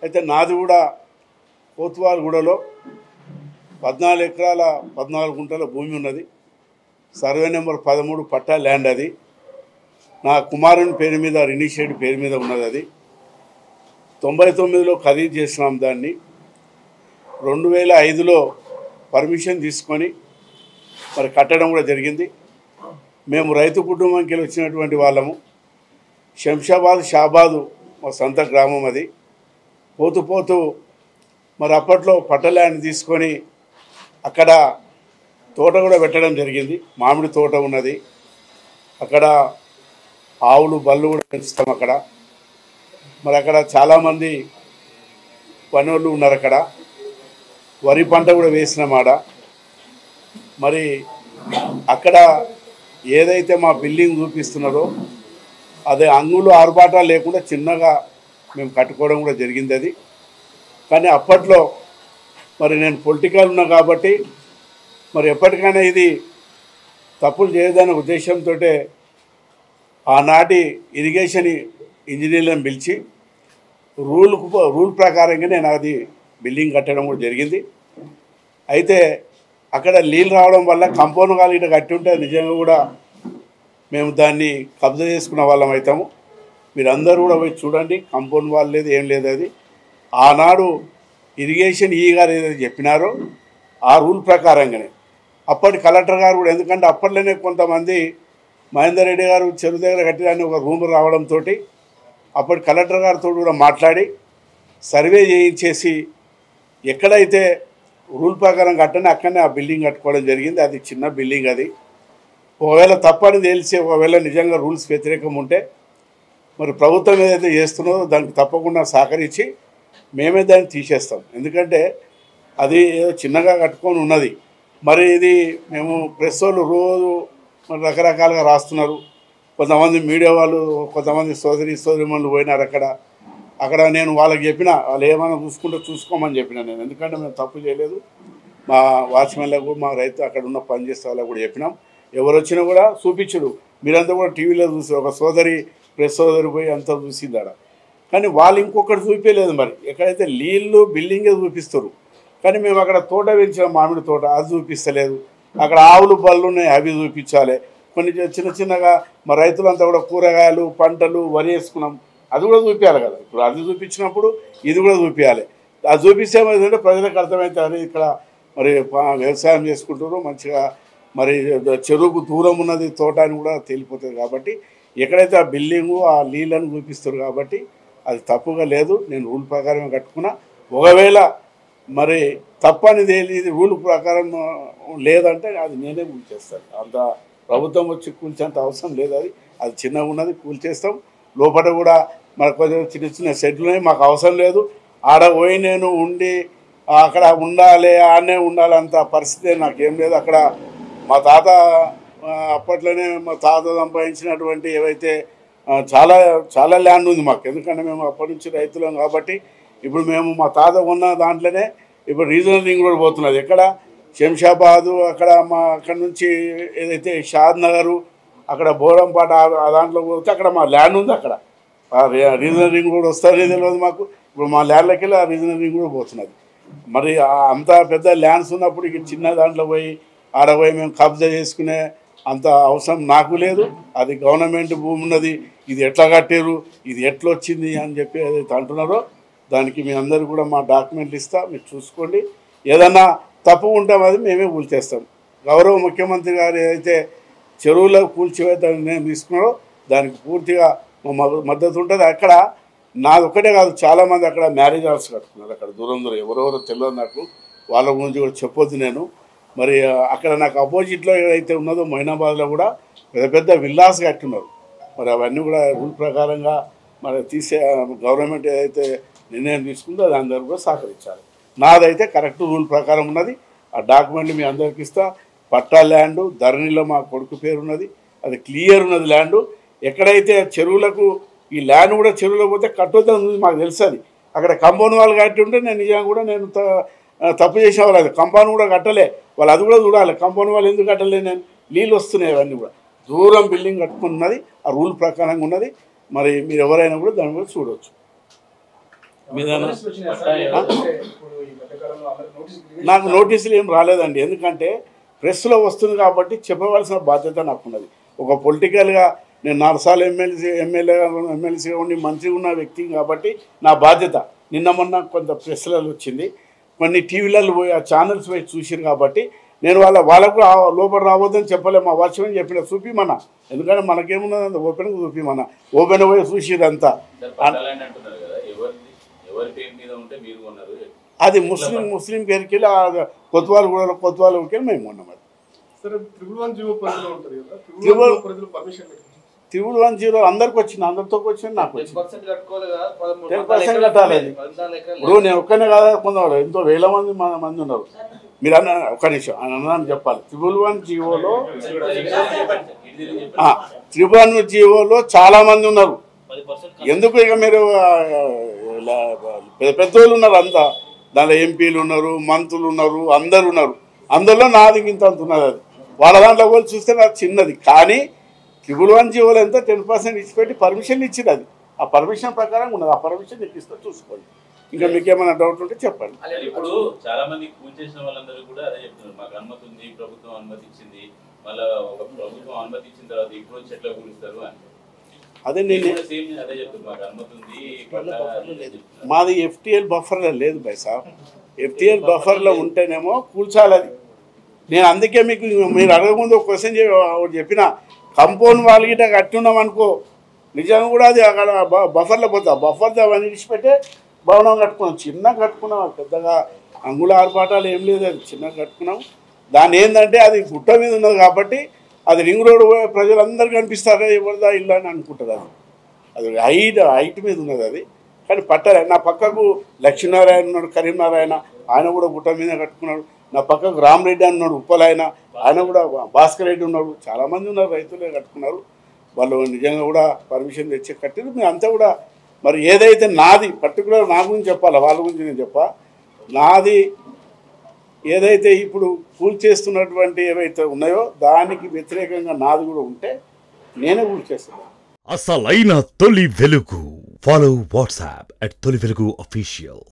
అయితే నాది కూడా కోత్వాలగూడలో పద్నాలుగు ఎకరాల పద్నాలుగు గుంటల భూమి ఉన్నది సర్వే నెంబర్ పదమూడు పట్టా ల్యాండ్ అది నా కుమారుని పేరు మీద రినిషియేట్ పేరు మీద ఉన్నది అది తొంభై తొమ్మిదిలో ఖరీదు చేసినాం దాన్ని రెండు వేల ఐదులో పర్మిషన్ తీసుకొని మరి కట్టడం కూడా జరిగింది మేము రైతు కుటుంబంకి వెళ్ళి వచ్చినటువంటి వాళ్ళము శంషాబాద్ షాబాదు మా సొంత గ్రామం అది పోతూ పోతూ మరి అప్పట్లో పట్టల్యాండ్ తీసుకొని అక్కడ తోట కూడా పెట్టడం జరిగింది మామిడి తోట ఉన్నది అక్కడ ఆవులు బళ్ళు కూడా పెంచుతాం అక్కడ మరి అక్కడ చాలామంది పనులు ఉన్నారు అక్కడ వరి పంట కూడా వేసినామాడ మరి అక్కడ ఏదైతే మా బిల్డింగ్ చూపిస్తున్నారో అదే అంగులు ఆర్భాటా లేకుండా చిన్నగా మేము కట్టుకోవడం కూడా జరిగింది అది కానీ అప్పట్లో మరి నేను పొలిటికల్ ఉన్నా కాబట్టి మరి ఎప్పటికైనా ఇది తప్పులు చేయదనే ఉద్దేశంతో ఆనాటి ఇరిగేషన్ ఇంజనీర్లను పిలిచి రూల్కు రూల్ ప్రకారంగా నేను అది బిల్డింగ్ కట్టడం కూడా జరిగింది అయితే అక్కడ నీళ్ళు రావడం వల్ల కంపౌండ్ వాళ్ళు ఇటు కట్టి ఉంటే నిజంగా కూడా మేము దాన్ని కబ్జా చేసుకున్న వాళ్ళం అవుతాము మీరందరూ కూడా పోయి చూడండి కంపౌండ్ వాళ్ళు లేదు ఏం లేదు అది ఆనాడు ఇరిగేషన్ ఈ గారు ఏదైతే చెప్పినారో ఆ రూల్ ప్రకారంగానే అప్పటి కలెక్టర్ గారు కూడా ఎందుకంటే అప్పట్లోనే కొంతమంది మహేందర్ రెడ్డి గారు చెరువు దగ్గర కట్టిన ఒక రూమ్ రావడంతో అప్పటి కలెక్టర్ గారితో కూడా మాట్లాడి సర్వే చేయించేసి ఎక్కడైతే రూల్ ప్రకారం కట్టని అక్కడనే ఆ బిల్డింగ్ కట్టుకోవడం జరిగింది అది చిన్న బిల్డింగ్ అది ఒకవేళ తప్పని తెలిసి ఒకవేళ నిజంగా రూల్స్ వ్యతిరేకం ఉంటే మరి ప్రభుత్వం ఏదైతే చేస్తున్నదో దానికి తప్పకుండా సహకరించి మేమే దాన్ని తీసేస్తాం ఎందుకంటే అది ఏదో చిన్నగా కట్టుకొని ఉన్నది మరి ఇది మేము ప్రెస్ వాళ్ళు రోజు మరి రకరకాలుగా రాస్తున్నారు కొంతమంది మీడియా వాళ్ళు కొంతమంది సోదరి సోదరిమణులు పోయినారు అక్కడ అక్కడ నేను వాళ్ళకి చెప్పిన వాళ్ళు ఏమైనా చూసుకుంటే చూసుకోమని చెప్పిన నేను ఎందుకంటే మేము తప్పు చేయలేదు మా వాచ్మెన్లకు మా రైతు అక్కడ ఉన్న పనిచేసే వాళ్ళకు కూడా చెప్పినాం ఎవరు వచ్చినా కూడా చూపించరు మీరంతా కూడా టీవీలో చూసి ఒక సోదరి ప్రెస్ సోదరి పోయి అంతా చూసింది ఆడ కానీ వాళ్ళు ఇంకొకటి చూపించలేదు మరి ఎక్కడైతే నీళ్ళు బిల్డింగే చూపిస్తారు కానీ మేము అక్కడ తోట పెంచిన మామిడి తోట అది చూపిస్తలేదు అక్కడ ఆవులు బళ్ళు ఉన్నాయి అవి చూపించాలి కొన్ని చిన్న చిన్నగా మా రైతులంతా కూడా కూరగాయలు పంటలు వరి వేసుకున్నాం అది కూడా చూపించాలి కదా ఇప్పుడు అది చూపించినప్పుడు ఇది కూడా చూపించాలి అది చూపిస్తే ఏమైందంటే ప్రజలకు అర్థమైతే అరే ఇక్కడ మరి ప- వ్యవసాయం చేసుకుంటారు మంచిగా మరి చెరువుకు దూరం ఉన్నది తోట అని కూడా తేలిపోతుంది కాబట్టి ఎక్కడైతే ఆ బిల్డింగు ఆ నీళ్ళను చూపిస్తారు కాబట్టి అది తప్పుగా లేదు నేను రూల్ ప్రకారమే కట్టుకున్నా ఒకవేళ మరి తప్పని తేలి రూల్ ప్రకారం ఆ, లేదంటే అది నేనే కూల్చేస్తాను అంత ప్రభుత్వం వచ్చి కూల్చేంత అవసరం లేదు అది అది చిన్నగా ఉన్నది కూల్చేస్తాం లోపల కూడా మనకు కొంచెం చిన్న చిన్న షెడ్లు ఉన్నాయి మాకు అవసరం లేదు ఆడ పోయి నేను ఉండి ఆ, అక్కడ ఉండాలి ఆడనే ఉండాలి అంత పరిస్థితి నాకేం లేదు అక్కడ మా తాత ఆ, అప్పట్లోనే మా తాత సంపాదించినటువంటి ఏవైతే ఆ, చాలా చాలా ల్యాండ్ ఉంది మాకు ఎందుకంటే మేము అప్పటి నుంచి రైతులం కాబట్టి ఇప్పుడు మేము మా తాత ఉన్న దాంట్లోనే ఇప్పుడు రీజనల్ రింగ్ రోడ్ పోతున్నది ఎక్కడ శంషాబాదు అక్కడ మా అక్కడ నుంచి ఏదైతే షాద్ నగరు అక్కడ బోరంపాట ఆ- ఆ దాంట్లో పోతే అక్కడ మా ల్యాండ్ ఉంది అక్కడ ఆ రీ- రీజనల్ రింగ్ రోడ్ వస్తుంది తెలియదు మాకు ఇప్పుడు మా ల్యాండ్లోకి వెళ్ళి ఆ రీజనల్ రింగ్ రోడ్ పోతున్నది మరి ఆ అంత పెద్ద ల్యాండ్స్ ఉన్నప్పుడు ఇక చిన్న దాంట్లో పోయి ఆడ పోయి మేము కబ్జా చేసుకునే అంత అవసరం నాకు లేదు అది గవర్నమెంట్ భూమి ఉన్నది ఇది ఎట్లా కట్టారు ఇది ఎట్లా వచ్చింది అని చెప్పి ఏదైతే అంటున్నారో దానికి మీ అందరూ కూడా మా డాక్యుమెంట్లు ఇస్తా మీరు చూసుకోండి ఏదన్నా తప్పు ఉంటే అది మేమే కూల్చేస్తాం గౌరవ ముఖ్యమంత్రి గారు ఏదైతే చెరువులో కూల్చివేత నేను తీసుకున్నారో దానికి పూర్తిగా మా మద- మద్దతు ఉంటుంది అక్కడ నాది ఒక్కటే కాదు చాలామంది అక్కడ మ్యారేజ్ హాల్స్ కట్టుకున్నారు అక్కడ దూరం దూరం ఎవరెవరో తెలియదు నాకు వాళ్ళ గురించి కూడా చెప్పొద్దు నేను మరి ఆ, అక్కడ నాకు అపోజిట్లో ఏదైతే ఉన్నదో మైనాబాద్లో కూడా పెద్ద పెద్ద విల్లాస్ కట్టున్నారు మరి అవన్నీ కూడా రూల్ ప్రకారంగా మరి తీసే గవర్నమెంట్ ఏదైతే నిర్ణయం తీసుకుందో అది అందరూ కూడా సహకరించాలి నాదైతే కరెక్ట్ రూల్ ప్రకారం ఉన్నది ఆ డాక్యుమెంట్ మీ అందరికి ఇస్తా పట్టా ల్యాండ్ ధరణిలో మా కొడుకు పేరు ఉన్నది అది క్లియర్ ఉన్నది ల్యాండ్ ఎక్కడైతే చెరువులకు ఈ ల్యాండ్ కూడా చెరువులో పోతే కట్టొద్దని మాకు తెలుసు అది అక్కడ కంపౌండ్ వాళ్ళు కట్టి ఉంటే నేను నిజంగా కూడా నేను త- ఆ, తప్పు చేసిన వాళ్ళు అది కంపౌండ్ కూడా కట్టలే వాళ్ళు అది కూడా చూడాలి కంపౌండ్ వాళ్ళు ఎందుకు కట్టలే నేను నీళ్ళు వస్తున్నాయి అవన్నీ కూడా దూరం బిల్డింగ్ కట్టుకున్నది ఆ రూల్ ప్రకారంగా ఉన్నది మరి మీరు ఎవరైనా కూడా దాన్ని కూడా చూడవచ్చు మీదనా నోటీసులు వచ్చినాయా సార్? అంటే ఇప్పుడు ఈ మధ్యకాలంలో అందరికి నోటీసులు రిలీజ్ నాకు నోటీసులు ఏం రాలేదండి ఎందుకంటే ప్రెస్లో వస్తుంది కాబట్టి చెప్పవలసిన బాధ్యత నాకున్నది ఒక పొలిటికల్గా నేను నాలుగు ఎమ్మెల్సీ ఎమ్మెల్యే ఎమ్మెల్సీగా ఉండి మంత్రి ఉన్న వ్యక్తి కాబట్టి నా బాధ్యత నిన్న మొన్న కొంత ప్రెస్లలో వచ్చింది కొన్ని టీవీలలో పోయి ఆ ఛానల్స్ పోయి చూసిరు కాబట్టి నేను వాళ్ళ వాళ్ళకు ఆ- లోపల రావద్దని చెప్పలేము ఆ వర్షం చెప్పిన చూపిమన్నా ఎందుకంటే మనకేమున్నది ఓపెన్గా చూపిమన్నా ఓపెన్ పోయి చూసిరంతా సార్ పట్టాలని అంటున్నారు కదా ఎవరిది ఎవరి పేరు మీద ఉంటే మీరు కొన్నారు అది ముస్లిం ముస్లిం పేరుకి వెళ్ళి ఆ కొత్వాలు కూడా కొత్వాలు వెళ్ళి మేము ఉన్నాం అది సరే త్రిబుల్ వన్ జీవో పరిధిలో ఉంటుంది కదా త్రిబుల్ త్రిబుల్- వన్ జీవో పరిధిలో పర్మిషన్ త్రిబుల్ వన్ జీరో అందరికి వచ్చింది అందరితో వచ్చింది నాకు టెన్ వచ్చింది పర్సెంట్ కట్టుకోవాలి కదా పదమూడు 10% పద్నాలుగు ఎకరాలు కట్టాలి అది. పద్నాలుగు ఎకరాలు ఇప్పుడు నేను ఒక్కనే కాదా కొందరు ఎంతో వేల మంది మన- మంది ఉన్నారు మీరు అన్న ఒక్క నిమిషం అన్నాను చెప్పాలి త్రిబుల్ వన్ జీవోలో ఆ, త్రిబుల్ వన్ జీవోలో చాలా మంది ఉన్నారు పది పర్సెంట్ ఎందుకు ఇక మీరు ఆ, ఇలా పెద్ద పెద్దోళ్ళు ఉన్నారు అంతా దాంట్లో ఎంపీలు ఉన్నారు మంత్రులు ఉన్నారు అందరు ఉన్నారు అందరిలో నాది ఇంత అంత ఉన్నది అది వాళ్ళ దాంట్లో పోయి చూస్తే నాకు చిన్నది కానీ ట్రిపుల్ వన్ జీవోలు ఎంత టెన్ పర్సెంట్ ఇచ్చిపెట్టి పర్మిషన్ ఇచ్చింది అది ఆ పర్మిషన్ ప్రకారం ఉన్నది ఆ పర్మిషన్ నీకు ఇస్తే చూసుకోండి ఇంకా మీకు ఏమైనా డౌట్ ఉంటే చెప్పండి ఇప్పుడు చాలా మంది కూల్చేసిన వాళ్ళందరూ కూడా అదే చెప్తున్నారు మాకు అనుమతి ఉంది ప్రభుత్వం అనుమతి ఇచ్చింది మళ్ళా ఒక ప్రభుత్వం అనుమతి ఇచ్చిన తర్వాత ఇప్పుడు వచ్చి ఎట్లా కూలుస్తారు అని అదే మీరు నేను కూడా సేమ్ అదే చెప్తున్నారు మాకు అనుమతి ఉంది పట్టా అని చెప్తున్నారు. మాది ఎఫ్టిఎల్ బఫర్లో లేదు బై సార్ ఎఫ్టిఎల్ బఫర్లో ఉంటేనేమో కూల్చాలి అది నేను అందుకే మీకు మీరు అడగకముందు ఒక క్వశ్చన్ చెప్పిన కంపౌండ్ వాళ్ళు గిట్ట కట్టున్నాం అనుకో నిజంగా కూడా అది అక్కడ బ- బఫర్లో పోతా బఫర్ అవన్నీ విడిచిపెట్టే భవనం కట్టుకున్నాం చిన్న కట్టుకున్నాం అది పెద్దగా అంగుళ ఆర్పాటాలు ఏం లేదు అది చిన్న కట్టుకున్నాం దాని ఏంటంటే అది గుట్ట మీద ఉన్నది కాబట్టి అది రింగ్ రోడ్ పోయే ప్రజలందరూ కనిపిస్తారా ఎవరిదా ఇల్లు అని అనుకుంటుంది అది అది హైట్ హైట్ మీద ఉన్నది అది కానీ పట్టలే నా పక్కకు లక్ష్మీనారాయణ ఉన్నాడు కరీంనారాయణ ఆయన కూడా గుట్ట మీద కట్టుకున్నాడు నా పక్కకు రామరెడ్డి అని ఉన్నాడు ఉప్పలాయన ఆయన కూడా భాస్కర్ రెడ్డి ఉన్నాడు చాలామంది ఉన్నారు రైతులే కట్టుకున్నారు వాళ్ళు నిజంగా కూడా పర్మిషన్ తెచ్చి కట్టిరు మేము అంతా కూడా మరి ఏదైతే నాది పర్టికులర్ నా గురించి చెప్పాలి వాళ్ళ గురించి నేను చెప్పా నాది ఏదైతే ఇప్పుడు కూల్ చేస్తున్నటువంటి ఏవైతే ఉన్నాయో దానికి వ్యతిరేకంగా నాది కూడా ఉంటే నేనే కూల్ చేస్తున్నాను అసలైన తొలి వెలుగు ఫాలో వాట్సాప్ అట్ తొలి వెలుగు అఫీషియల్